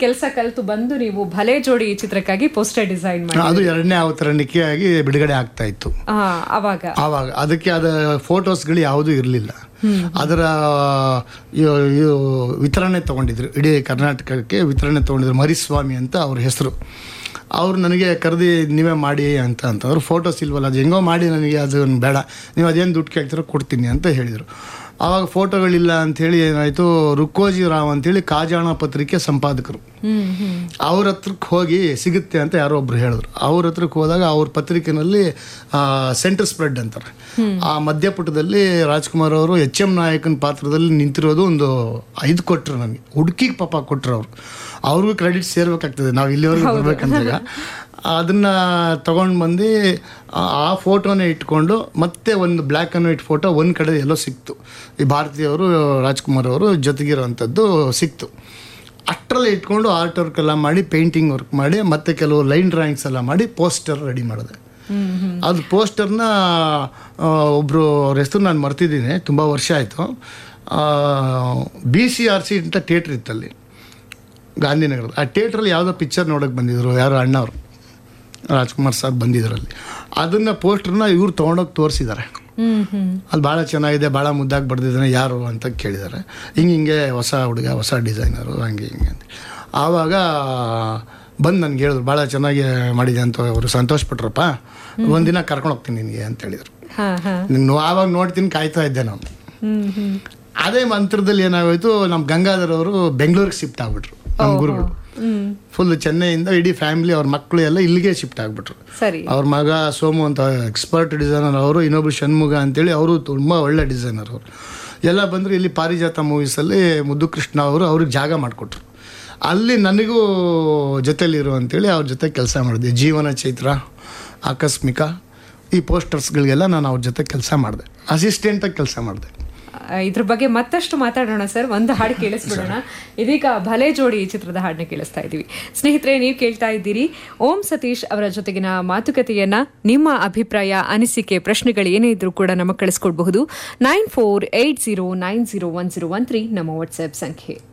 ಕೆಲಸ ಕಲಿತು ಬಂದು ನೀವು ಭಲೆ ಜೋಡಿ ಈ ಚಿತ್ರಕ್ಕಾಗಿ ಪೋಸ್ಟರ್ ಡಿಸೈನ್ ಮಾಡಿ ಅದು ಎರಡನೇ ಅವತರಣಿಕೆಯಾಗಿ ಬಿಡುಗಡೆ ಆಗ್ತಾ ಇತ್ತು ಆ, ಅವಾಗ ಆವಾಗ ಅದಕ್ಕೆ ಅದ ಫೋಟೋಸ್ಗಳು ಯಾವುದೂ ಇರಲಿಲ್ಲ ಅದರ ಇವ್- ಇವ್ ವಿತರಣೆ ತಗೊಂಡಿದ್ರು ಇಡೀ ಕರ್ನಾಟಕಕ್ಕೆ ವಿತರಣೆ ತಗೊಂಡಿದ್ರು ಮರಿಸ್ವಾಮಿ ಅಂತ ಅವ್ರ ಹೆಸರು ಅವ್ರು ನನಗೆ ಕರೆದಿ ನೀವೇ ಮಾಡಿ ಅಂತ ಅಂತಂದ್ರು ಫೋಟೋಸ್ ಇಲ್ವಲ್ಲ ಅದು ಹೆಂಗೋ ಮಾಡಿ ನನಗೆ ಅದು ಬೇಡ ನೀವು ಅದೇನು ದುಡ್ಡು ಕೇಳ್ತಿರೋ ಕೊಡ್ತೀನಿ ಅಂತ ಹೇಳಿದರು ಆವಾಗ ಫೋಟೋಗಳಿಲ್ಲ ಅಂಥೇಳಿ ಏನಾಯಿತು ರುಕ್ಕೋಜಿ ರಾವ್ ಅಂತೇಳಿ ಕಾಜಾಣ ಪತ್ರಿಕೆ ಸಂಪಾದಕರು ಹ್ಮ್ ಹ್ಮ್ ಅವ್ರ ಹತ್ರಕ್ಕೆ ಹೋಗಿ ಸಿಗುತ್ತೆ ಅಂತ ಯಾರೋ ಒಬ್ರು ಹೇಳಿದ್ರು ಅವ್ರ ಹತ್ರಕ್ಕೆ ಹೋದಾಗ ಅವ್ರ ಪತ್ರಿಕೆನಲ್ಲಿ ಸೆಂಟರ್ ಸ್ಪ್ರೆಡ್ ಅಂತಾರೆ ಆ ಮಧ್ಯಪುಟದಲ್ಲಿ ರಾಜ್ಕುಮಾರ್ ಅವರು ಎಚ್ ಎಂ ನಾಯಕನ ಪಾತ್ರದಲ್ಲಿ ನಿಂತಿರೋದು ಒಂದು ಐದು ಕೊಟ್ಟರು ನನಗೆ ಹುಡುಕಿಗೆ ಪಾಪ ಕೊಟ್ಟರು ಅವರು ಅವ್ರಿಗೂ ಕ್ರೆಡಿಟ್ ಸೇರ್ಬೇಕಾಗ್ತದೆ ನಾವು ಇಲ್ಲಿವರೆಗೂ ಬರ್ಬೇಕಂದಾಗ ಅದನ್ನ ತಗೊಂಡು ಬಂದು ಆ- ಆ ಫೋಟೋನೇ ಇಟ್ಕೊಂಡು ಮತ್ತೆ ಒಂದು ಬ್ಲ್ಯಾಕ್ ಆ್ಯಂಡ್ ವೈಟ್ ಫೋಟೋ ಒಂದು ಕಡೆ ಎಲ್ಲೋ ಸಿಕ್ತು ಈ ಭಾರತೀಯವರು ರಾಜ್ಕುಮಾರ್ ಅವರು ಜೊತೆಗಿರೋವಂಥದ್ದು ಸಿಕ್ತು ಅಷ್ಟರಲ್ಲಿ ಇಟ್ಕೊಂಡು ಆರ್ಟ್ ವರ್ಕ್ ಎಲ್ಲ ಮಾಡಿ ಪೇಂಟಿಂಗ್ ವರ್ಕ್ ಮಾಡಿ ಮತ್ತೆ ಕೆಲವು ಲೈನ್ ಡ್ರಾಯಿಂಗ್ಸ್ ಎಲ್ಲ ಮಾಡಿ ಪೋಸ್ಟರ್ ರೆಡಿ ಮಾಡಿದೆ ಅದು ಪೋಸ್ಟರ್ನ ಒಬ್ಬರು ಅವ್ರ ಹೆಸರು ನಾನು ಮರ್ತಿದ್ದೀನಿ ತುಂಬ ವರ್ಷ ಆಯಿತು ಬಿ ಸಿ ಆರ್ ಸಿ ಅಂತ ಥಿಯೇಟ್ರ್ ಇತ್ತಲ್ಲಿ ಗಾಂಧಿನಗರದ ಆ ಥಿಯೇಟ್ರಲ್ಲಿ ಯಾವುದೋ ಪಿಕ್ಚರ್ ನೋಡೋಕೆ ಬಂದಿದ್ರು ಯಾರೋ ಅಣ್ಣವರು ರಾಜ್ಕುಮಾರ್ ಸರ್ ಬಂದಿದ್ರಲ್ಲಿ ಅದನ್ನು ಪೋಸ್ಟರ್ನ ಇವ್ರು ತೊಗೊಂಡೋಗಿ ತೋರಿಸಿದ್ದಾರೆ ಹ್ಮ್ ಹ್ಮ್ ಅದು ಭಾಳ ಚೆನ್ನಾಗಿದೆ ಭಾಳ ಮುದ್ದಾಗಿ ಬರೆದಿದ್ದಾನೆ ಯಾರು ಅಂತ ಕೇಳಿದ್ದಾರೆ ಹಿಂಗೆ ಹಿಂಗೆ ಹೊಸ ಹುಡುಗ ಹೊಸ ಡಿಸೈನರು ಹಂಗೆ ಹಿಂಗೆ ಅಂತ ಆವಾಗ ಬಂದು ನನಗೆ ಹೇಳಿದ್ರು ಭಾಳ ಚೆನ್ನಾಗಿ ಮಾಡಿದೆ ಅಂತ ಅವರು ಸಂತೋಷಪಟ್ರಪ್ಪ ಒಂದಿನ ಕರ್ಕೊಂಡು ಹೋಗ್ತೀನಿ ನಿನಗೆ ಅಂತ ಹೇಳಿದರು ಹಾ ಹಾ ನಿನ್ನ ಆವಾಗ ನೋಡ್ತೀನಿ ಕಾಯ್ತಾ ಇದ್ದೆ ನಾನು ಹ್ಮ್ ಹ್ಮ್ ಅದೇ ಮಂತ್ರದಲ್ಲಿ ಏನಾಗೋಯ್ತು ನಮ್ಮ ಗಂಗಾಧರ್ ಅವರು ಬೆಂಗಳೂರಿಗೆ ಶಿಫ್ಟ್ ಆಗ್ಬಿಟ್ರು ನಮ್ಮ ಗುರುಗಳು ಹ್ಮ್ ಫುಲ್ ಚೆನ್ನೈಯಿಂದ ಇಡೀ ಫ್ಯಾಮಿಲಿ ಅವ್ರ ಮಕ್ಕಳು ಎಲ್ಲ ಇಲ್ಲಿಗೆ ಶಿಫ್ಟ್ ಆಗ್ಬಿಟ್ರು ಸರಿ ಅವ್ರ ಮಗ ಸೋಮು ಅಂತ ಎಕ್ಸ್ಪರ್ಟ್ ಡಿಸೈನರ್ ಅವರು ಇನ್ನೊಬ್ರು ಷಣ್ಮುಗ ಅಂತೇಳಿ ಅವರು ತುಂಬ ಒಳ್ಳೆ ಡಿಸೈನರ್ ಅವರು ಎಲ್ಲ ಬಂದರು ಇಲ್ಲಿ ಪಾರಿಜಾತ ಮೂವೀಸಲ್ಲಿ ಮುದ್ದು ಕೃಷ್ಣ ಅವರು ಅವ್ರಿಗೆ ಜಾಗ ಮಾಡಿಕೊಟ್ರು ಅಲ್ಲಿ ನನಗೂ ಜೊತೆಲಿರು ಅಂತೇಳಿ ಅವ್ರ ಜೊತೆ ಕೆಲಸ ಮಾಡಿದೆ ಜೀವನ ಚೈತ್ರ ಆಕಸ್ಮಿಕ ಈ ಪೋಸ್ಟರ್ಸ್ಗಳಿಗೆಲ್ಲ ನಾನು ಅವ್ರ ಜೊತೆ ಕೆಲಸ ಮಾಡಿದೆ ಅಸಿಸ್ಟೆಂಟಾಗಿ ಕೆಲಸ ಮಾಡಿದೆ ಆ, ಇದ್ರ ಬಗ್ಗೆ ಮತ್ತಷ್ಟು ಮಾತಾಡೋಣ ಸರ್ ಒಂದು ಹಾಡು ಕೇಳಿಸ್ಬಿಡೋಣ ಇದೀಗ ಭಲೆ ಜೋಡಿ ಈ ಚಿತ್ರದ ಹಾಡನ್ನ ಕೇಳಿಸ್ತಾ ಇದ್ದೀವಿ ಸ್ನೇಹಿತರೆ ನೀವು ಕೇಳ್ತಾ ಇದ್ದೀರಿ ಓಂ ಸತೀಶ್ ಅವರ ಜೊತೆಗಿನ ಮಾತುಕತೆಯನ್ನ ನಿಮ್ಮ ಅಭಿಪ್ರಾಯ ಅನಿಸಿಕೆ ಪ್ರಶ್ನೆಗಳು ಏನೇ ಇದ್ರೂ ಕೂಡ ನಮಗೆ ಕಳಿಸ್ಕೊಡ್ಬಹುದು nine four eight zero nine zero one zero one three ನಮ್ಮ ವಾಟ್ಸ್ಆಪ್ ಸಂಖ್ಯೆ